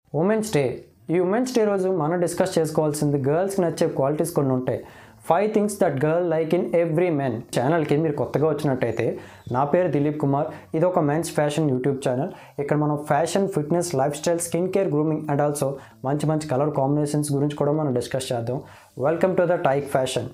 women's day ఈ women's day రోజు మనం డిస్కస్ చేసుకోవాల్సింది గర్ల్స్కి నచ్చే క్వాలిటీస్ కొన్ని ఉంటాయి five things that girl like in every men ఛానల్కి మీరు కొత్తగా వచ్చినట్టయితే నా పేరు దిలీప్ కుమార్ ఇది ఒక మెన్స్ ఫ్యాషన్ యూట్యూబ్ ఛానల్ ఇక్కడ మనం fashion fitness lifestyle skin care grooming and also మంచి మంచి కలర్ కాంబినేషన్స్ గురించి కూడా మనం డిస్కస్ చేద్దాం welcome to the Tyke fashion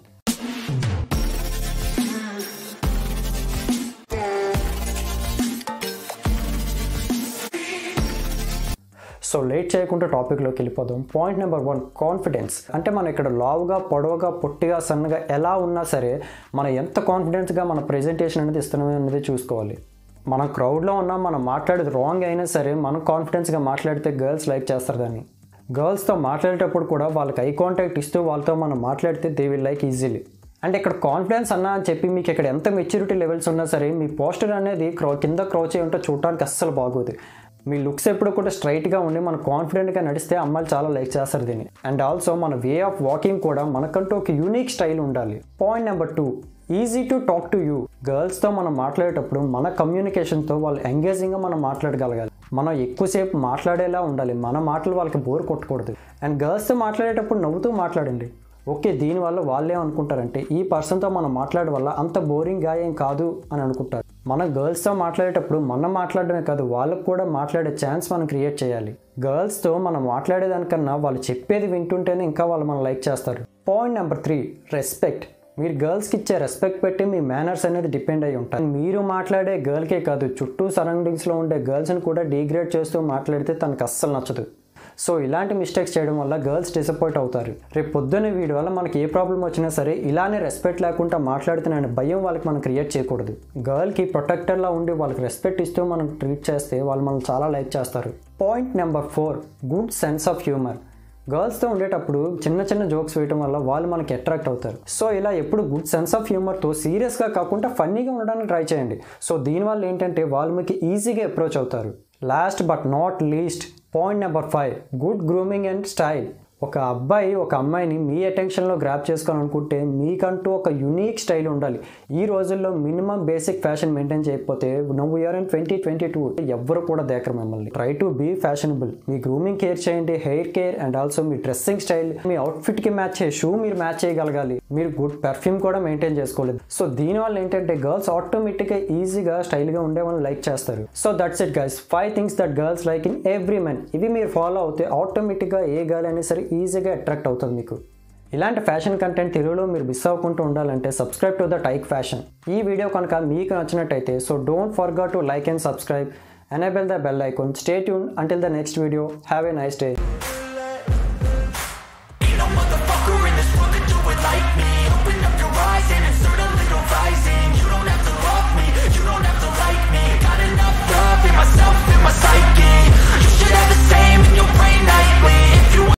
so late చేయకుండా టాపిక్లోకి వెళ్ళిపోదాం పాయింట్ నెంబర్ వన్ కాన్ఫిడెన్స్ అంటే మనం ఇక్కడ లావుగా పొడవుగా పొట్టిగా సన్నగా ఎలా ఉన్నా సరే మనం ఎంత కాన్ఫిడెన్స్గా మన ప్రెజెంటేషన్ అనేది ఇస్తున్నాం అనేది చూసుకోవాలి మనం క్రౌడ్లో ఉన్నా మనం మాట్లాడేది రాంగ్ అయినా సరే మనం కాన్ఫిడెన్స్గా మాట్లాడితే గర్ల్స్ లైక్ చేస్తారు దాన్ని గర్ల్స్తో మాట్లాడేటప్పుడు కూడా వాళ్ళకి ఐ కాంటాక్ట్ ఇస్తూ వాళ్ళతో మనం మాట్లాడితే they will like easily and ఇక్కడ కాన్ఫిడెన్స్ అన్నా అని చెప్పి మీకు ఇక్కడ ఎంత మెచ్యూరిటీ లెవెల్స్ ఉన్నా సరే మీ పోస్టర్ అనేది క్రౌ కింద క్రౌచ్ అయి ఉంటే చూడడానికి అస్సలు బాగోదు మీ లుక్స్ ఎప్పుడు కూడా స్ట్రైట్గా ఉండి మనం కాన్ఫిడెంట్గా నడిస్తే అమ్మాయిలు చాలా లైక్ చేస్తారు దీన్ని అండ్ ఆల్సో మన వే ఆఫ్ వాకింగ్ కూడా మనకంటూ ఒక యూనిక్ స్టైల్ ఉండాలి point number two easy to talk to you గర్ల్స్తో మనం మాట్లాడేటప్పుడు మన కమ్యూనికేషన్తో వాళ్ళు ఎంగేజింగ్గా మనం మాట్లాడగలగాలి మనం ఎక్కువసేపు మాట్లాడేలా ఉండాలి మన మాటలు వాళ్ళకి బోర్ కొట్టకూడదు అండ్ గర్ల్స్తో మాట్లాడేటప్పుడు నవ్వుతూ మాట్లాడండి ఓకే దీనివల్ల వాళ్ళే అనుకుంటారంటే ఈ పర్సన్తో మనం మాట్లాడడం వల్ల అంత బోరింగ్గా ఏం కాదు అని అనుకుంటారు మనం గర్ల్స్తో మాట్లాడేటప్పుడు మనం మాట్లాడడమే కాదు వాళ్ళకు కూడా మాట్లాడే ఛాన్స్ మనం క్రియేట్ చేయాలి గర్ల్స్తో మనం మాట్లాడేదానికన్నా వాళ్ళు చెప్పేది వింటుంటేనే ఇంకా వాళ్ళు మనం లైక్ చేస్తారు పాయింట్ నెంబర్ త్రీ రెస్పెక్ట్ మీరు గర్ల్స్కి ఇచ్చే రెస్పెక్ట్ పెట్టి మీ మేనర్స్ అనేది డిపెండ్ అయి ఉంటాయి మీరు మాట్లాడే గర్ల్కే కాదు చుట్టూ సరౌండింగ్స్లో ఉండే గర్ల్స్ని కూడా డిగ్రేడ్ చేస్తూ మాట్లాడితే తనకు అస్సలు నచ్చదు సో ఇలాంటి మిస్టేక్స్ చేయడం వల్ల గర్ల్స్ డిసప్పాయింట్ అవుతారు రేపు పొద్దున్న వీడి వల్ల మనకి ఏ ప్రాబ్లం వచ్చినా సరే ఇలానే రెస్పెక్ట్ లేకుండా మాట్లాడుతున్నాను భయం వాళ్ళకి మనం క్రియేట్ చేయకూడదు గర్ల్కి ప్రొటెక్టర్లా ఉండి వాళ్ళకి రెస్పెక్ట్ ఇస్తూ మనం ట్రీట్ చేస్తే వాళ్ళు మనం చాలా లైక్ చేస్తారు point number four good sense of humour గర్ల్స్తో ఉండేటప్పుడు చిన్న చిన్న జోక్స్ వేయడం వల్ల వాళ్ళు మనకి అట్రాక్ట్ అవుతారు సో ఇలా ఎప్పుడు గుడ్ సెన్స్ ఆఫ్ హ్యూమర్తో సీరియస్గా కాకుండా ఫన్నీగా ఉండడానికి ట్రై చేయండి సో దీనివల్ల ఏంటంటే వాళ్ళు మీకు ఈజీగా అప్రోచ్ అవుతారు last but not least point number five good grooming and style ఒక అబ్బాయి ఒక అమ్మాయిని మీ అటెన్షన్లో గ్రాప్ చేసుకోవాలనుకుంటే మీకంటూ ఒక యునీక్ స్టైల్ ఉండాలి ఈ రోజుల్లో మినిమం బేసిక్ ఫ్యాషన్ మెయింటైన్ చేయకపోతే నవ్వు year in twenty twenty two ఎవ్వరు కూడా దేకరు మిమ్మల్ని ట్రై టు బీ ఫ్యాషనబుల్ మీ గ్రూమింగ్ కేర్ చేయండి హెయిర్ కేర్ అండ్ ఆల్సో మీ డ్రెస్సింగ్ స్టైల్ మీ అవుట్ఫిట్కి మ్యాచ్ అయ్యే షూ మీరు మ్యాచ్ చేయగలగాలి మీరు గుడ్ పెర్ఫ్యూమ్ కూడా మెయింటైన్ చేసుకోలేదు సో దీనివల్ల ఏంటంటే గర్ల్స్ ఆటోమేటిక్గా ఈజీగా స్టైల్గా ఉండే వాళ్ళు లైక్ చేస్తారు so that's it guys five things that girls like in every men ఇవి మీరు ఫాలో అవుతే ఆటోమేటిక్గా ఏ గర్ల్ అయినా సరే ఈజీగా అట్రాక్ట్ అవుతుంది మీకు ఇలాంటి ఫ్యాషన్ కంటెంట్ తెలుగులో మీరు మిస్ అవ్వకుండా ఉండాలంటే subscribe to the Tyke fashion ఈ వీడియో కనుక మీకు నచ్చినట్టయితే so don't forget to like and subscribe enable the bell icon stay tune until the next video have a nice day Ain't no motherfucker in this world could do it like me